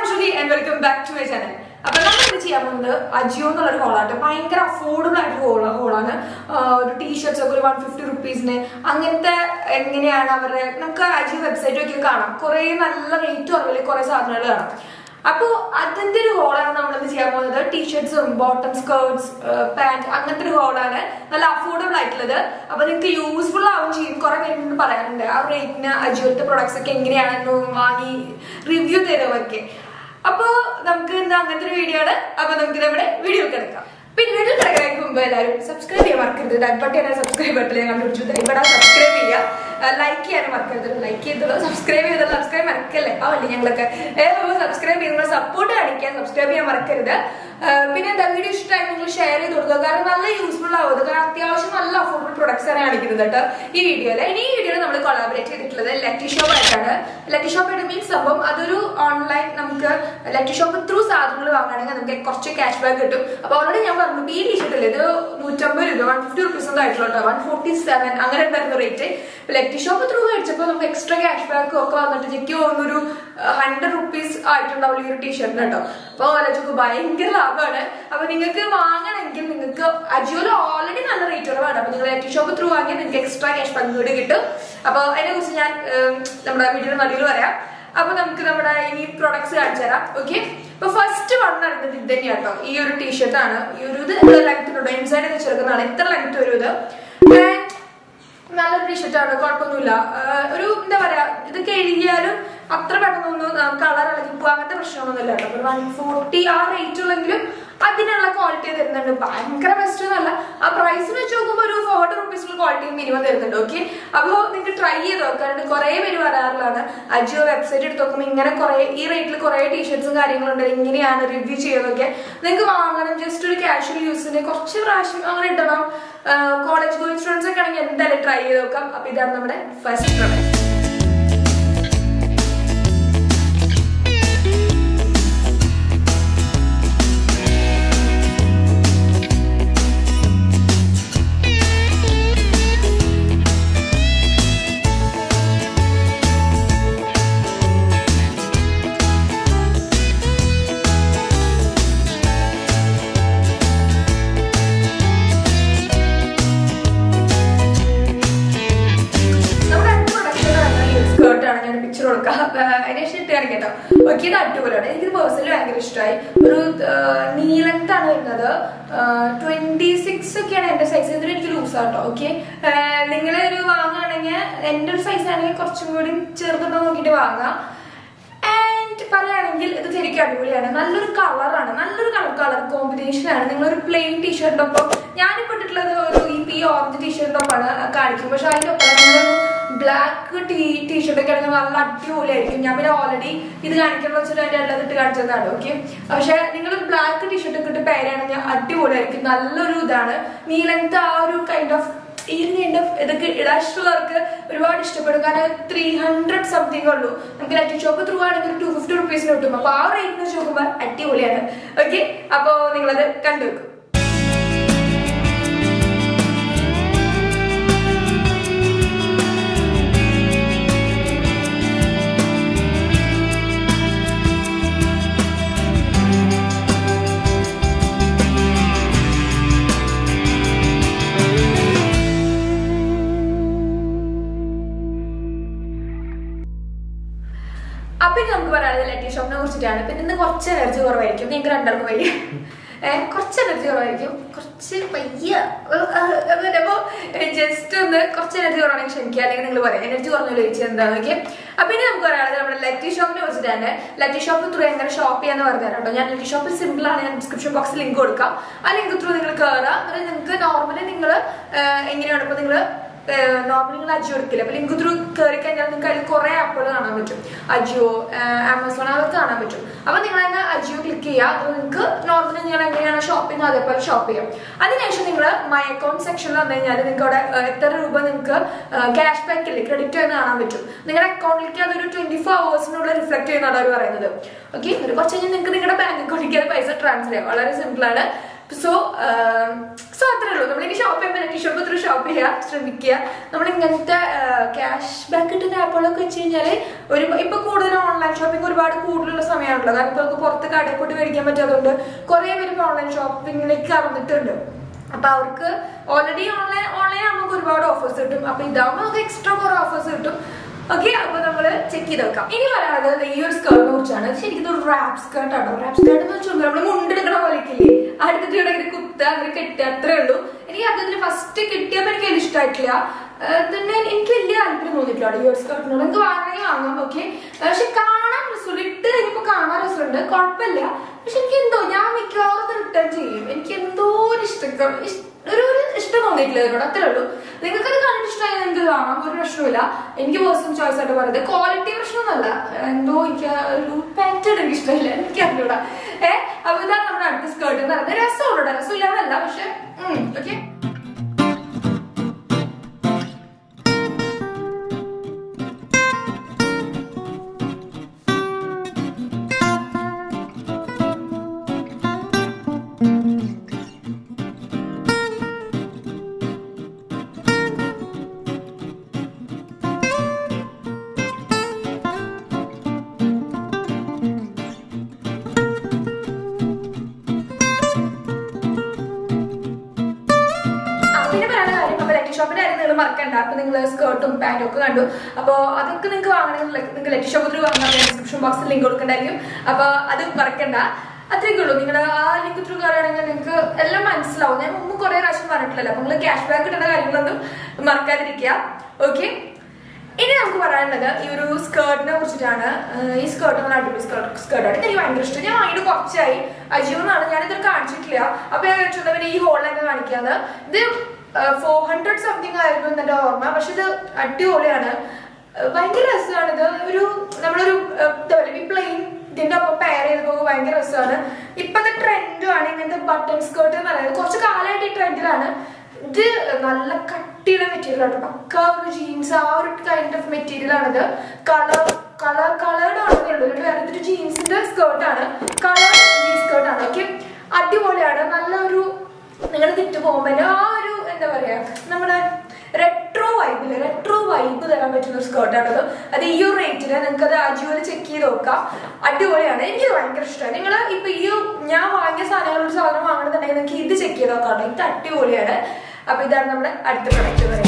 Anjali and welcome back to my channel അപ്പൊ നമ്മൾ ഇത് ചെയ്യാൻ പോകുന്നത് അജിയോ എന്നുള്ളൊരു ഹോളാണ് ഭയങ്കര അഫോർഡബിൾ ആയിട്ട് ഹോള് ഹോളാണ് ഒരു ടീഷർട്സ് ഒക്കെ ഒരു വൺ ഫിഫ്റ്റി റുപ്പീസിന് അങ്ങനത്തെ എങ്ങനെയാണ് അവരുടെ നമുക്ക് അജിയോ വെബ്സൈറ്റ് ഒക്കെ കാണാം കുറെ നല്ല റേറ്റ് കുറവില് കുറെ സാധനങ്ങൾ കാണാം അപ്പോൾ അതിന്റെ ഒരു ഹോളാണ് നമ്മൾ ഇത് ചെയ്യാൻ പോകുന്നത് ടീഷർട്സും ബോട്ടം സ്കേർട്സ് പാന്റ് അങ്ങനത്തെ ഒരു ഹോളാണ് നല്ല അഫോർഡബിൾ ആയിട്ടുള്ളത് അപ്പൊ നിങ്ങൾക്ക് യൂസ്ഫുൾ ആവും ചെയ്യും കുറെ പേര് പറയാനുണ്ട് ആ റേറ്റിന് അജിയോത്തെ പ്രൊഡക്ട്സ് ഒക്കെ എങ്ങനെയാണെന്ന് വാങ്ങി റിവ്യൂ തരുമൊക്കെ അപ്പോ നമുക്ക് ഇന്ന് അങ്ങനത്തെ ഒരു വീഡിയോ ആണ് അപ്പൊ നമുക്ക് നമ്മുടെ വീഡിയോ കിടക്കാം പിന്നെ വീഡിയോ കിടക്കുന്നതിന് മുമ്പ് എല്ലാവരും സബ്സ്ക്രൈബ് ചെയ്യാൻ മറക്കരുത് ഡൽപ്പട്ടി എന്ന സബ്സ്ക്രൈബ് ബട്ടൺ ഞാൻ കണ്ടുപിടിച്ചു ഇവിടെ സബ്സ്ക്രൈബ് ചെയ്യുക ലൈക്ക് ചെയ്യാനും മറക്കരുത് ലൈക്ക് ചെയ്തോളൂ സബ്സ്ക്രൈബ് ചെയ്തോളൂ സബ്സ്ക്രൈബ് മറക്കല്ലേ പാവല്ലേ ഞങ്ങളൊക്കെ സബ്സ്ക്രൈബ് ചെയ്യുമ്പോൾ സപ്പോർട്ട് കാണിക്കാൻ സബ്സ്ക്രൈബ് ചെയ്യാൻ മറക്കരുത് ആ, പിന്നെ എന്താ വീഡിയോ ഇഷ്ടമായി നിങ്ങൾ ഷെയർ ചെയ്ത് കൊടുക്കുക കാരണം നല്ല യൂസ്ഫുൾ ആവും കാരണം അത്യാവശ്യം നല്ല അഫോർഡബിൾ പ്രൊഡക്ട്സ് ആണ് കാണിക്കുന്നത് കേട്ടോ ഈ വീഡിയോയിൽ ഇനി ഈ വീഡിയോയിൽ നമ്മൾ കൊളാബറേറ്റ് ചെയ്തിട്ടുള്ളത് ലക്കി ഷോപ്പ് ആയിട്ടാണ് ലക്കി ഷോപ്പ് ആയിട്ട് മീൻസ് സംഭവം അതൊരു ഓൺലൈൻ നമുക്ക് ലക്കി ഷോപ്പ് ത്രൂ സാധനങ്ങൾ വാങ്ങുകയാണെങ്കിൽ നമുക്ക് കുറച്ച് ക്യാഷ് ബാക്ക് കിട്ടും അപ്പൊ ഓൾറെഡി ഞാൻ പറഞ്ഞു ഈ ടീഷർട്ടിൽ ഇത് നൂറ്റമ്പത് രൂപ വൺ ഫിഫ്റ്റി റുപ്പീസ് ഒന്നും ആയിട്ടുള്ളൂ വൺ ഫോർട്ടി സെവൻ അങ്ങനെ ഉണ്ടായിരുന്നു റേറ്റ് ലക്കി ഷോപ്പ് ത്രൂ മേടിച്ചപ്പോൾ നമുക്ക് എക്സ്ട്രാ ക്യാഷ് ബാക്ക് ഒക്കെ വന്നിട്ട് എനിക്ക് തോന്നുന്നൊരു ഹൺഡ്രഡ് റുപ്പീസ് ആയിട്ടുണ്ടാവും ഈ ഒരു ടീഷർട്ടിന് കേട്ടോ അപ്പൊ ഓലച്ചക്ക് ഭയങ്കര ലാഭമാണ് അപ്പൊ നിങ്ങൾക്ക് വാങ്ങണമെങ്കിൽ നിങ്ങൾക്ക് അജിയോയിൽ ഓൾറെഡി നല്ല റേറ്റ് കുറവാണ് അപ്പൊ നിങ്ങൾ ലക്കി ഷോപ്പ് ത്രൂ വാങ്ങിയാൽ നിങ്ങൾക്ക് എക്സ്ട്രാ ക്യാഷ് ബാക്ക് കൂടി കിട്ടും അപ്പൊ അതിനെ കുറിച്ച് ഞാൻ ഉം, നമ്മുടെ വീഡിയോയുടെ നടുവിൽ പറയാം അപ്പൊ നമുക്ക് നമ്മുടെ ഇനി പ്രൊഡക്ട്സ് കാണിച്ചു തരാം ഓക്കെ ഇപ്പൊ ഫസ്റ്റ് വൺ നടന്നത് ഇത് തന്നെയാണ് കേട്ടോ ഈ ഒരു ടീഷർട്ട് ആണ് ഈ ഒരു ഇത് ലെങ്ത്തിനുണ്ട് ഇൻസൈഡ് വെച്ചെടുക്കുന്നതാണ് ഇത്ര ലെങ്ത് വരും ഇത് And നല്ലൊരു ടീഷർട്ട് ആണ് കുഴപ്പമൊന്നുമില്ല ആഹ് ഒരു എന്താ പറയാ ഇത് കഴുകിയാലും അത്ര പെട്ടെന്നൊന്നും കളർ ഇളകി പോകും അങ്ങനത്തെ പ്രശ്നമൊന്നുമില്ല കേട്ടോ ഒരു വൺ ഫോർട്ടി ആ റേറ്റ് ഉള്ളെങ്കിലും അതിനുള്ള ക്വാളിറ്റി തരുന്നുണ്ട് ഭയങ്കര ബെസ്റ്റ് എന്നല്ല ആ പ്രൈസ് വെച്ച് നോക്കുമ്പോൾ ഒരു ഫോർ ഹൺഡ്രഡ് റുപ്പീസിനുള്ള ക്വാളിറ്റി മിനിമം തരുന്നുണ്ട് ഓക്കെ അപ്പോൾ നിങ്ങൾക്ക് ട്രൈ ചെയ്ത് നോക്കാറുണ്ട് കുറേ പേര് പറയാറുള്ളതാണ് അജിയോ വെബ്സൈറ്റ് എടുത്ത് നോക്കുമ്പോൾ ഇങ്ങനെ കുറേ ഈ റേറ്റിൽ കുറേ ടീഷർട്സും കാര്യങ്ങളുണ്ട് ഇങ്ങനെയാണ് റിവ്യൂ ചെയ്യുന്നതൊക്കെ നിങ്ങൾക്ക് വാങ്ങണം ജസ്റ്റ് ഒരു കാഷ്വൽ യൂസിന് കുറച്ച് പ്രാവശ്യം അങ്ങനെ ഇടണം കോളേജ് ഗോയിങ് സ്റ്റുഡൻസ് ഒക്കെ ആണെങ്കിൽ എന്തായാലും ട്രൈ ചെയ്ത് നോക്കാം അപ്പൊ ഇതാണ് നമ്മുടെ ഫസ്റ്റ് പ്രൊഡക്റ്റ് നമ്മുടെ അടുത്ത പ്രൊഡക്റ്റ് സ്കേർട്ടാണ് ഞാൻ പിക്ചർ കൊടുക്കാം അതിനുശേഷം ഇട്ട് കാണിക്കട്ടോ ഓക്കെ ഇത് അടിപൊളിയാണ് എനിക്ക് പേഴ്സണലി ഭയങ്കര ഇഷ്ടമായി ഒരു നീലത്താണ് വരുന്നത് ട്വന്റി സിക്സ് ഒക്കെയാണ് എന്റെ സൈസ് ഇതിന് എനിക്ക് ലൂസ് ആട്ടോ ഓക്കെ നിങ്ങൾ ഒരു വാങ്ങുകയാണെങ്കിൽ എന്റെ ഒരു സൈസ് ആണെങ്കിൽ കുറച്ചും കൂടി ചെറുതുണ്ടോ നോക്കിയിട്ട് വാങ്ങാം ആൻഡ് പറയുകയാണെങ്കിൽ ഇത് ശരിക്കും അടിപൊളിയാണ് നല്ലൊരു കളറാണ് നല്ലൊരു കളർ കളർ കോമ്പിനേഷൻ ആണ് നിങ്ങളൊരു പ്ലെയിൻ ടീഷർട്ടിനൊപ്പം ഞാനിപ്പോ ഇട്ടിട്ടുള്ളത് ഒരു ഈ പി ഓറഞ്ച് ടീഷർട്ടിനൊപ്പമാണ് കാണിക്കും പക്ഷെ അതിന്റെ ഒപ്പം നിങ്ങളൊരു ബ്ലാക്ക് ടീ ടീഷർട്ട് ഒക്കെ ആണെങ്കിൽ നല്ല അടിപൊളിയായിരിക്കും ഞാൻ പിന്നെ ഓൾറെഡി ഇത് കാണിക്കണം വെച്ചിട്ട് അതിന്റെ എല്ലാം ഇട്ട് കാണിച്ചതാണ് ഓക്കെ പക്ഷെ നിങ്ങൾ ബ്ലാക്ക് ടീഷർട്ട് ഒക്കെ ഇട്ട് പേരാണെങ്കിൽ അടിപൊളിയായിരിക്കും നല്ലൊരു ഇതാണ് നീലത്തെ ആ ഒരു കൈൻഡ് ഓഫ് ഈ ഒരു കൈൻഡ് ഓഫ് ഇതൊക്കെ ഇടാഷ്ടമുള്ളവർക്ക് ഒരുപാട് ഇഷ്ടപ്പെടും കാരണം ത്രീ ഹൺഡ്രഡ് സംതിങ് ഉള്ളൂ നമുക്ക് ലറ്റി ഷോപ്പ് ത്രൂ ആണെങ്കിൽ ടു ഫിഫ്റ്റി റുപ്പീസിന് കിട്ടും അപ്പൊ ആ റേറ്റിന് വെച്ച് നോക്കുമ്പോൾ അടിപൊളിയാണ് ഓക്കെ അപ്പോ നിങ്ങളത് കണ്ടുവെക്കും അപ്പൊ ഇനി നമുക്ക് പറയാനുള്ളത് ലറ്റി ഷോപ്പിനെ കുറിച്ചിട്ടാണ് പിന്നെ ഇന്ന് കുറച്ച് എനർജി കുറവായിരിക്കും നിങ്ങൾക്ക് രണ്ടാൾക്കും വയ്യ ഏഹ് കുറച്ച് എനർജി കുറവായിരിക്കും കുറച്ച് പയ്യ അപ്പൊ ജസ്റ്റ് ഒന്ന് കുറച്ച് എനർജി കുറവാണെങ്കിൽ ക്ഷമിക്കുക അല്ലെങ്കിൽ നിങ്ങൾ പറയാം എനർജി കുറഞ്ഞല്ലോ ചോദിച്ചു എന്താന്ന് നോക്കി അപ്പൊ ഇനി നമുക്ക് പറയാനുള്ളത് നമ്മുടെ ലറ്റി ഷോപ്പിനെ കുറിച്ചിട്ടാണ് ലറ്റി ഷോപ്പ് ത്രൂ എങ്ങനെ ഷോപ്പ് ചെയ്യാന്ന് പറഞ്ഞു തരാം കേട്ടോ ഞാൻ ലറ്റി ഷോപ്പ് സിമ്പിൾ ആണ് ഞാൻ ഡിസ്ക്രിപ്ഷൻ ബോക്സിൽ ലിങ്ക് കൊടുക്കാം ആ ലിങ്ക് ത്രൂ നിങ്ങൾ കയറാം അതായത് നിങ്ങൾക്ക് നോർമലി നിങ്ങൾ എങ്ങനെയാണ് ഇപ്പൊ നിങ്ങൾ നോർമലി നിങ്ങൾ അജിയോ എടുക്കില്ല അപ്പൊ ലിങ്ക് ത്രൂ കയറി കഴിഞ്ഞാൽ നിങ്ങൾക്ക് അതിൽ കുറെ ആപ്പുകൾ കാണാൻ പറ്റും അജിയോ ആമസോൺ അതൊക്കെ കാണാൻ പറ്റും അപ്പൊ നിങ്ങൾ തന്നെ അജിയോ ക്ലിക്ക് ചെയ്യുക അത് നിങ്ങൾക്ക് നോർമലി നിങ്ങൾ എങ്ങനെയാണ് ഷോപ്പ് ചെയ്യുന്നത് അതേപോലെ ഷോപ്പ് ചെയ്യാം അതിനുശേഷം നിങ്ങൾ മൈ അക്കൗണ്ട് സെക്ഷനിൽ വന്നു കഴിഞ്ഞാൽ നിങ്ങൾക്ക് അവിടെ ഏഹ്, എത്ര രൂപ നിങ്ങൾക്ക് ക്യാഷ് ബാക്ക് ഇല്ലേ ക്രെഡിറ്റ് എന്ന് കാണാൻ പറ്റും നിങ്ങളുടെ അക്കൗണ്ടിലേക്ക് അതൊരു ട്വന്റി ഫോർ അവേഴ്സിനുള്ളിൽ റിഫ്ലക്ട് ചെയ്യുന്നതാണ് അവർ പറയുന്നത് ഓക്കെ ഒരു കുറച്ച് കഴിഞ്ഞാൽ നിങ്ങൾക്ക് നിങ്ങളുടെ ബാങ്ക് അക്കൗണ്ടിലേക്ക് അത് പൈസ ട്രാൻസ്ഫർ ചെയ്യാം വളരെ സിമ്പിൾ ആണ് സോ സോ അത്രേ ഉള്ളൂ നമ്മളിനി ഷോപ്പ് ചെയ്യുമ്പോൾ നെറ്റ് ഷോപ്പ് ത്രൂ ഷോപ്പ് ചെയ്യാൻ ശ്രമിക്കുക നമ്മൾ ഇങ്ങനത്തെ ക്യാഷ് ബാക്ക് കിട്ടുന്ന ആപ്പുകളൊക്കെ വെച്ച് കഴിഞ്ഞാൽ ഒരു ഇപ്പൊ കൂടുതൽ ഓൺലൈൻ ഷോപ്പിംഗ് ഒരുപാട് കൂടുതലുള്ള സമയമാണല്ലോ കാരണം ഇപ്പൊ നമുക്ക് പുറത്ത് കടയിൽ പോയിട്ട് മേടിക്കാൻ പറ്റാത്തതുകൊണ്ട് കുറെ പേര് ഓൺലൈൻ ഷോപ്പിംഗിലേക്ക് കടന്നിട്ടുണ്ട് അപ്പൊ അവർക്ക് ഓൾറെഡി ഓൺലൈൻ ഓൺലൈൻ നമുക്ക് ഒരുപാട് ഓഫേഴ്സ് കിട്ടും അപ്പൊ ഇതാവുമ്പോൾ നമുക്ക് എക്സ്ട്രാ കുറെ ഓഫേഴ്സ് കിട്ടും ഓക്കെ അപ്പൊ നമ്മള് ചെക്ക് ചെയ്ത് വെക്കാം ഇനി പറയാനുള്ളത് ഈ ഒരു സ്കേർട്ടിനെ കുറിച്ചാണ് ശരിക്കും ഒരു റാപ്പ് സ്കേർട്ട് ആണോ റാപ്പ് സ്കേർട്ട് എന്ന് വെച്ചാൽ നമ്മൾ മുണ്ടെടുക്കണ പോലെക്കില്ലേ അടുത്തിട്ട് ഇവിടെ ഇങ്ങനെ കുത്തുക അങ്ങനെ കെട്ടുക അത്രേ ഉള്ളൂ എനിക്ക് അതിന് ഫസ്റ്റ് കിട്ടിയപ്പോൾ എനിക്ക് വലിയ ഇഷ്ടമായിട്ടില്ല തന്നെ എനിക്ക് വലിയ താല്പര്യം തോന്നിയിട്ടില്ല ഈ ഒരു സ്കേർട്ടിനോട് എനിക്ക് വാങ്ങണമെങ്കിൽ വാങ്ങാം ഓക്കെ പക്ഷെ കാണാൻ രസമുണ്ട് ഇട്ട് കഴിഞ്ഞപ്പോൾ കാണാൻ രസമുണ്ട് കുഴപ്പമില്ല പക്ഷെ എനിക്ക് എന്തോ ഞാൻ മിക്കവാറും റിട്ടേൺ ചെയ്യും എനിക്ക് എന്തോ ഒരു ഇഷ്ടം ഒരു ഒരു ഇഷ്ടം തോന്നിയിട്ടില്ല ഇതിനോട് അത്രേ ഉള്ളൂ നിങ്ങൾക്ക് അത് കണ്ടിട്ട് ഇഷ്ടമായി നിങ്ങൾക്ക് കാണാം ഒരു പ്രശ്നമില്ല എനിക്ക് പേഴ്സണൽ ചോയ്സ് ആയിട്ട് പറയുന്നത് ക്വാളിറ്റി പ്രശ്നമൊന്നുമല്ല എന്തോ എനിക്ക് ഒരു പാറ്റേൺ എനിക്ക് ഇഷ്ടമില്ല എനിക്ക് അറിഞ്ഞൂടാ ഏഹ് അപ്പൊ ഇതാണ് നമ്മുടെ അടുത്ത സ്കേർട്ട് എന്ന് പറയുന്നത് രസമുള്ള രസമില്ലാന്നല്ല പക്ഷെ ഓക്കെ പിന്നെ പറയുന്ന കാര്യം അപ്പൊ ലക്കി ഷോപ്പിന്റെ കാര്യം നിങ്ങൾ മറക്കണ്ട അപ്പൊ നിങ്ങൾ സ്കേർട്ടും പാന്റും ഒക്കെ കണ്ടു അപ്പൊ അതൊക്കെ നിങ്ങൾക്ക് വാങ്ങണമെങ്കിൽ നിങ്ങൾക്ക് ലക്കി ഷോപ്പ് ത്രൂ വാങ്ങാൻ ഡിസ്ക്രിപ്ഷൻ ബോക്സിൽ ലിങ്ക് കൊടുക്കണ്ടായിരിക്കും അപ്പൊ അത് മറക്കണ്ട അത്രയൊക്കെ ഉള്ളൂ നിങ്ങൾ ആ ലിങ്ക് ത്രൂ കയറുകയാണെങ്കിൽ നിങ്ങൾക്ക് എല്ലാം മനസ്സിലാവും ഞാൻ മുമ്പ് കുറെ പ്രാവശ്യം പറഞ്ഞിട്ടില്ലല്ലോ അപ്പൊ നിങ്ങൾ ക്യാഷ് ബാക്ക് കിട്ടുന്ന കാര്യങ്ങളൊന്നും മറക്കാതിരിക്കുക ഓക്കെ ഇനി നമുക്ക് പറയാനുള്ളത് ഈ ഒരു സ്കേർട്ടിനെ കുറിച്ചിട്ടാണ് ഏഹ് ഈ സ്കേർട്ട് നല്ല അടിപൊളി സ്കേർട്ട് സ്കേർട്ടാണ് എനിക്ക് ഭയങ്കര ഇഷ്ടം ഞാൻ വാങ്ങിയിട്ട് കുറച്ചായി അജിയോ എന്നാണ് ഞാൻ ഇതൊരു കാണിച്ചിട്ടില്ല അപ്പൊ ഞാൻ വെച്ചിട്ടുണ്ടെങ്കിൽ ഈ ഹോളിലൊക്കെ കാണിക്കാന്ന് ഇത് ഫോർ ഹൺഡ്രഡ് സംതിങ് ആയിരുന്നു എന്നെ ഓർമ്മ പക്ഷെ ഇത് അടിപൊളിയാണ് ഏഹ് ഭയങ്കര രസമാണ് ഇത് ഒരു നമ്മളൊരു ഏഹ് എന്താ പറയുക ഈ പ്ലെയിൻ ഇതിന്റെ ഒപ്പം പെയർ ചെയ്ത് പോകുമ്പോൾ ഭയങ്കര രസമാണ് ഇപ്പത്തെ ട്രെൻഡുമാണ് ഇങ്ങനത്തെ ബട്ടൺ സ്കേർട്ട് എന്ന് പറയുന്നത് കുറച്ച് കാലമായിട്ട് ഈ ട്രെൻഡിലാണ് ഇത് നല്ല കട്ടിയുള്ള മെറ്റീരിയൽ ആണ് പക്ക ഒരു ജീൻസ് ആ ഒരു കൈൻഡ് ഓഫ് മെറ്റീരിയൽ ആണിത് കളർ കളർ കളേർഡ് ആണെന്നേ ഉള്ളൂ ഒരു വേറെ ഒരു ജീൻസിന്റെ സ്കേർട്ട് ആണ് കളർ ജീൻസ് സ്കേർട്ട് ആണ് ഓക്കെ അടിപൊളിയാണ് നല്ലൊരു നിങ്ങൾ തിട്ട് പോകുമ്പോൾ ആ ഒരു എന്താ പറയാ നമ്മുടെ റെട്രോ വൈബില് റെട്രോ വൈബ് തരാൻ പറ്റുന്ന ഒരു സ്കേർട്ടാണത് അത് ഈ ഒരു റേറ്റിന് നിങ്ങൾക്ക് അത് അജുവിൽ ചെക്ക് ചെയ്ത് നോക്കാം അടിപൊളിയാണ് എനിക്ക് ഭയങ്കര ഇഷ്ടമാണ് നിങ്ങൾ ഇപ്പൊ ഈ ഞാൻ വാങ്ങിയ സാധനങ്ങൾ ഒരു സാധനം വാങ്ങണമെന്നുണ്ടെങ്കിൽ നിങ്ങൾക്ക് ഇത് ചെക്ക് ചെയ്ത് നോക്കാം ഇത് അടിപൊളിയാണ് അപ്പൊ ഇതാണ് നമ്മുടെ അടുത്ത പ്രൊഡക്റ്റ് പറയുന്നത്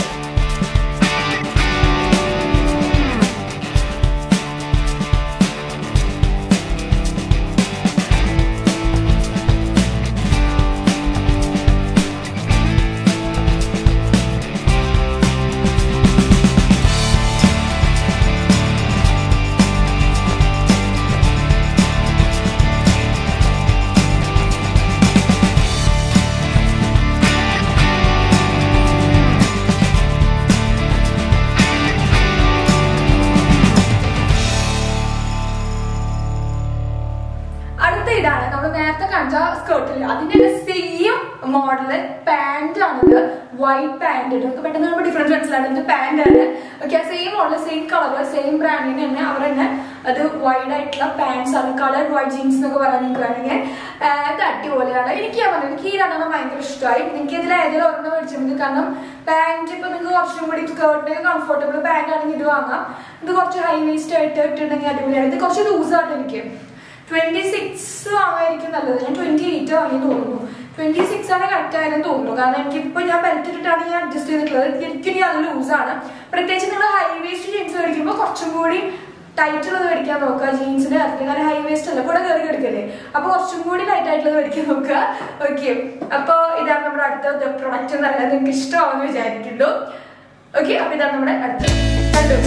അടുത്ത ഇതാണ് നമ്മൾ നേരത്തെ കാണിച്ച സ്കേർട്ടില്ല അതിന്റെ സെയിം മോഡല് പാന്റ് ആണിത് വൈറ്റ് പാന്റ് നമുക്ക് പെട്ടെന്ന് കാണുമ്പോൾ ഡിഫറൻസ് മനസ്സിലാണ് ഇത് പാന്റ് ആണ് okay same model same colour same ബ്രാൻഡിന് തന്നെ അവർ തന്നെ അത് വൈഡ് ആയിട്ടുള്ള പാൻസ് ആണ് കളർ വൈറ്റ് ജീൻസ് എന്നൊക്കെ പറയാൻ നിങ്ങൾക്ക് വേണമെങ്കിൽ ഇത് അടിപൊളിയാണ് എനിക്ക് ഞാൻ പറഞ്ഞു എനിക്ക് ഈ രണ്ടെണ്ണം ഭയങ്കര ഇഷ്ടമായി എനിക്ക് ഇതിൽ ഏതെങ്കിലും ഒരെണ്ണം മേടിച്ചാൽ മതി കാരണം പാന്റ് ഇപ്പൊ നിങ്ങൾക്ക് കുറച്ചും കൂടി സ്കേർട്ട് കംഫർട്ടബിൾ പാന്റ് ആണെങ്കിൽ ഇത് വാങ്ങാം ഇത് കുറച്ച് ഹൈ വേസ്റ്റ് ആയിട്ട് ഇട്ടിട്ടുണ്ടെങ്കിൽ അടിപൊളിയാണ് ഇത് കുറച്ച് ലൂസാണ് എനിക്ക് ട്വന്റി സിക്സ് വാങ്ങായിരിക്കും നല്ലത് ഞാൻ ട്വന്റി എയ്റ്റ് വാങ്ങി തോന്നുന്നു ട്വന്റി സിക്സ് ആണ് കറക്റ്റ് ആയെന്ന് തോന്നുന്നു കാരണം എനിക്ക് ഇപ്പൊ ഞാൻ ബെൽറ്റ് ഇട്ടിട്ടാണ് ഞാൻ അഡ്ജസ്റ്റ് ചെയ്തിട്ടുള്ളത് എനിക്ക് ഇനി അത് ലൂസാണ് പ്രത്യേകിച്ച് നിങ്ങൾ ഹൈ വേസ്റ്റ് ജീൻസ് മേടിക്കുമ്പോൾ കുറച്ചും കൂടി ടൈറ്റ് ഉള്ളത് മേടിക്കാൻ നോക്കുക ജീൻസിന്റെ കാര്യത്തിൽ കാരണം ഹൈ വേസ്റ്റ് അല്ല കൂടെ കയറി എടുക്കല്ലേ അപ്പൊ കുറച്ചും കൂടി ടൈറ്റ് ആയിട്ടുള്ളത് മേടിക്കാൻ നോക്കുക ഓക്കെ അപ്പൊ ഇതാണ് നമ്മുടെ അടുത്ത പ്രൊഡക്റ്റ് എന്ന് പറയുന്നത് നിങ്ങൾക്ക് ഇഷ്ടമാണെന്ന് വിചാരിക്കുന്നു ഓക്കെ അപ്പൊ ഇതാണ് നമ്മുടെ അടുത്ത കണ്ടു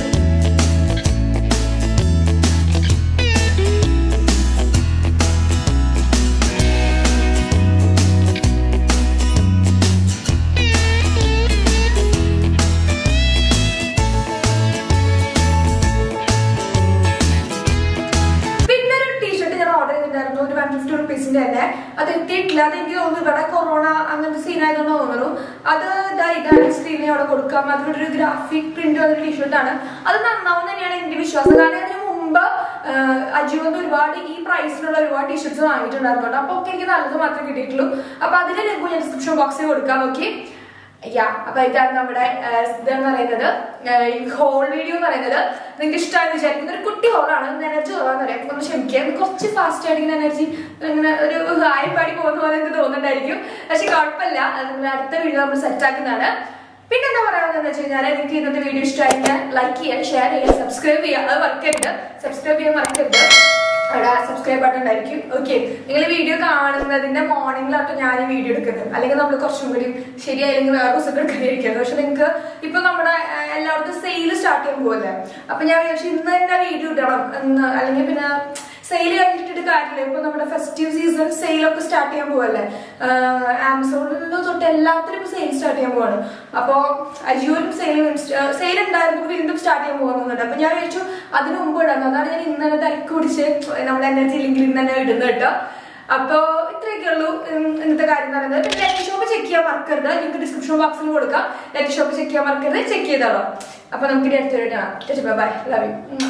പിന്നെ ഒരു ടീഷർട്ട് ഞാൻ ഓർഡർ ചെയ്തിട്ടുണ്ടായിരുന്നു ഒരു വൺ ഫിഫ്റ്റി റുപ്പീസിന്റെ തന്നെ അത് എത്തിയിട്ടില്ല അത് എനിക്ക് തോന്നുന്നു ഇവിടെ കൊറോണ അങ്ങനത്തെ സീൻ ആയതുകൊണ്ട് തോന്നുന്നു അത് ഇതാ ഇതാണ് സ്ക്രീനിൽ അവിടെ കൊടുക്കാം അതിലൊരു ഗ്രാഫിക് പ്രിന്റ് വന്ന ടീഷർട്ടാണ് അത് നന്നാവും തന്നെയാണ് എന്റെ വിശ്വാസം കാരണം അതിന് മുമ്പ് അജിയോന്ന് ഒരുപാട് ഈ പ്രൈസിലുള്ള ഒരുപാട് ടീഷർട്സ് വാങ്ങിയിട്ടുണ്ടായിരുന്നു കേട്ടോ അപ്പൊ ഒക്കെ എനിക്ക് നല്ലത് മാത്രമേ കിട്ടിയിട്ടുള്ളൂ അപ്പൊ അതിന്റെ ലിങ്ക് ഞാൻ ഡിസ്ക്രിപ്ഷൻ ബോക്സിൽ കൊടുക്കാം ഓക്കെ യാ അപ്പൊ ഇതാണ് നമ്മുടെ ആഹ്, ഇതെന്ന് പറയുന്നത് ഹോൾ വീഡിയോ എന്ന് പറയുന്നത് നിങ്ങൾക്ക് ഇഷ്ടമാണെന്ന് വിചാരിക്കുന്ന ഒരു കുട്ടി ഹോളാണ് എനർജി കുറവാന്ന് പറയാം ഒന്ന് ക്ഷമിക്കുക ഒന്ന് കുറച്ച് ഫാസ്റ്റ് ആയിട്ട് എനർജി ഇങ്ങനെ ഒരു ഹായ് പാടി പോകുന്ന പോലെ എനിക്ക് തോന്നുന്നുണ്ടായിരിക്കും പക്ഷെ കുഴപ്പമില്ല അത് നമ്മൾ അടുത്ത വീഡിയോ നമ്മൾ സെറ്റ് ആക്കുന്നതാണ് പിന്നെ എന്താ പറയാമെന്ന് വെച്ച് കഴിഞ്ഞാൽ നിങ്ങൾക്ക് ഇന്നത്തെ വീഡിയോ ഇഷ്ടമായിട്ട് ലൈക്ക് ചെയ്യുക ഷെയർ ചെയ്യുക സബ്സ്ക്രൈബ് ചെയ്യുക അത് മറക്കരുത് സബ്സ്ക്രൈബ് ചെയ്യാൻ മറക്കരുത് അവിടെ സബ്സ്ക്രൈബ് ബട്ടൺ ഉണ്ടായിരിക്കും ഓക്കെ നിങ്ങൾ വീഡിയോ കാണുന്നതിന്റെ മോർണിംഗിലാട്ടോ ഞാൻ ഈ വീഡിയോ എടുക്കുന്നത് അല്ലെങ്കിൽ നമ്മൾ കുറച്ചും കൂടി ശരിയായില്ലെങ്കിൽ വേറെ ദിവസം എടുക്കാതിരിക്കുന്നത് പക്ഷെ നിങ്ങൾക്ക് ഇപ്പൊ നമ്മുടെ ആ, എല്ലായിടത്തും സെയിൽ സ്റ്റാർട്ട് ചെയ്യാൻ പോകല്ലേ അപ്പൊ ഞാൻ വിചാരിച്ചു ഇന്ന് തന്നെ വീഡിയോ ഇടണം എന്ന് അല്ലെങ്കിൽ പിന്നെ സെയിൽ കഴിഞ്ഞിട്ട് കാര്യമില്ല ഇപ്പൊ നമ്മുടെ ഫെസ്റ്റീവ് സീസൺ സെയിലൊക്കെ സ്റ്റാർട്ട് ചെയ്യാൻ പോവല്ലേ ആമസോണിൽ തൊട്ട് എല്ലാത്തിലും ഇപ്പൊ സെയിൽ സ്റ്റാർട്ട് ചെയ്യാൻ പോവാണ് അപ്പോ അജിയോയിലും സെയിൽ സെയിൽ ഉണ്ടായിരുന്നു വീണ്ടും സ്റ്റാർട്ട് ചെയ്യാൻ പോകുന്നുണ്ട് അപ്പൊ ഞാൻ വിചാരിച്ചു അതിന് മുമ്പ് ഇടാന്ന് അതാണ് ഞാൻ ഇന്ന് തന്നെ തിരക്ക് പിടിച്ച് നമ്മുടെ എനർജി ലിങ്കിൽ ഇന്ന് തന്നെ ഇടുന്നത് കേട്ടോ അപ്പോ ഇത്രയൊക്കെ ഉള്ളൂ ഉം, ഇന്നത്തെ കാര്യം എന്ന് പറയുന്നത് പിന്നെ ലെറ്റ് ഷോപ്പ് ചെക്ക് ചെയ്യാൻ മറക്കരുത് ലിങ്ക് ഡിസ്ക്രിപ്ഷൻ ബോക്സിൽ കൊടുക്കാം ലെറ്റ് ഷോപ്പ് ചെക്ക് ചെയ്യാൻ മറക്കരുത് ചെക്ക് ചെയ്തോളാം അപ്പൊ നമുക്ക് ഇനി അടുത്തൊരു ബൈ ലവ് യു